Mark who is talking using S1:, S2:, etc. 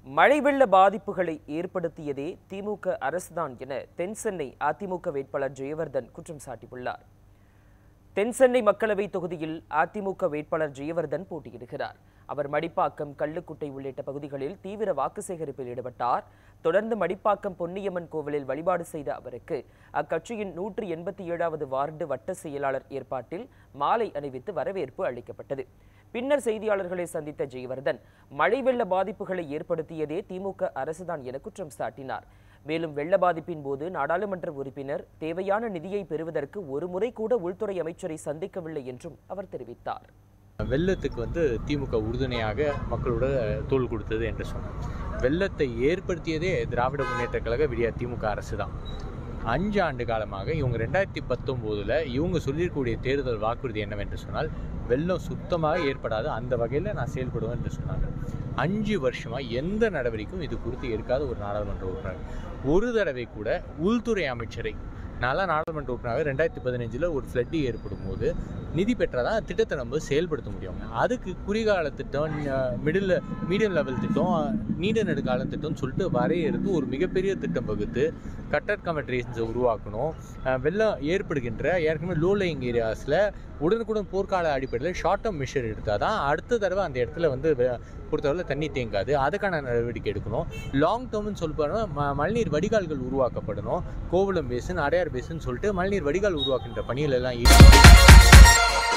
S1: மழை வெள்ள பாதிப்புகளை ஏற்படுத்தியதே திமுக அரசுதான் என தென்சென்னை அதிமுக வேட்பாளர் ஜெயவர்தன் குற்றம் சாட்டியுள்ளார் தென்சென்னை மக்களவை தொகுதியில் அதிமுக வேட்பாளர் ஜெயவர்தன் போட்டியிடுகிறார் அவர் மடிப்பாக்கம் கள்ளுக்குட்டை உள்ளிட்ட பகுதிகளில் தீவிர வாக்கு சேகரிப்பில் ஈடுபட்டார் தொடர்ந்து மடிப்பாக்கம் பொன்னியம்மன் கோவிலில் வழிபாடு செய்த அவருக்கு அக்கட்சியின் நூற்றி எண்பத்தி ஏழாவது வார்டு வட்ட செயலாளர் ஏற்பாட்டில் மாலை அணிவித்து வரவேற்பு அளிக்கப்பட்டது பின்னர் செய்தியாளர்களை சந்தித்த ஜெயவர்தன் மழை வெள்ள பாதிப்புகளை ஏற்படுத்தியதே திமுக அரசுதான் என குற்றம் சாட்டினார் மேலும் வெள்ள பாதிப்பின் போது நாடாளுமன்ற உறுப்பினர் தேவையான நிதியை பெறுவதற்கு ஒரு முறை கூட உள்துறை அமைச்சரை சந்திக்கவில்லை என்றும் அவர் தெரிவித்தார்
S2: வெள்ளத்துக்கு வந்து திமுக உறுதுணையாக மக்களோட தோள் கொடுத்தது என்று சொன்னார் வெள்ளத்தை ஏற்படுத்தியதே திராவிட முன்னேற்ற கழக விடியா திமுக அரசு தான் அஞ்சு ஆண்டு காலமாக இவங்க ரெண்டாயிரத்தி பத்தொம்போதில் இவங்க சொல்லியிருக்கக்கூடிய தேர்தல் வாக்குறுதி என்னவென்று சொன்னால் வெள்ளம் சுத்தமாக ஏற்படாது அந்த வகையில் நான் செயல்படுவேன் என்று சொன்னாங்க அஞ்சு வருஷமாக எந்த நடவடிக்கையும் இது குறித்து எடுக்காத ஒரு நாடாளுமன்ற உறுப்பினர் ஒரு தடவை கூட உள்துறை அமைச்சரை நான்லாம் நாடாளுமன்ற உறுப்பினராக ரெண்டாயிரத்தி பதினஞ்சில் ஒரு ஃப்ளட்டு ஏற்படும் போது நிதி பெற்றால் தான் திட்டத்தை நம்ம செயல்படுத்த முடியும் அதுக்கு குறுகால திட்டம் மிடில் மீடியம் லெவல் திட்டம் நீண்ட நெடுங்கால திட்டம்னு சொல்லிட்டு வரையறுத்து ஒரு மிகப்பெரிய திட்டம் வகுத்து கட்டர் கமெட்ரேஷன்ஸை உருவாக்கணும் அஹ் வெள்ளம் ஏற்படுகின்ற ஏற்கனவே லோ லைங் ஏரியாஸில் உடனுக்குடன் போர்க்கால அடிப்படையில் ஷார்ட் டேர்ம் மெஷர் எடுத்தால் தான் அடுத்த தடவை அந்த இடத்துல வந்து வெ- பொறுத்தவரை தண்ணி தேங்காது அதுக்கான நடவடிக்கை எடுக்கணும் லாங் டேர்ம்னு சொல்லி போனால் ம மழைநீர் வடிகால்கள் உருவாக்கப்படணும் கோவளம் பேசன் அடையார் பேசன் சொல்லிட்டு மழைநீர் வடிகால் உருவாக்குகின்ற பணிகள் எல்லாம் ஈடுபட்டு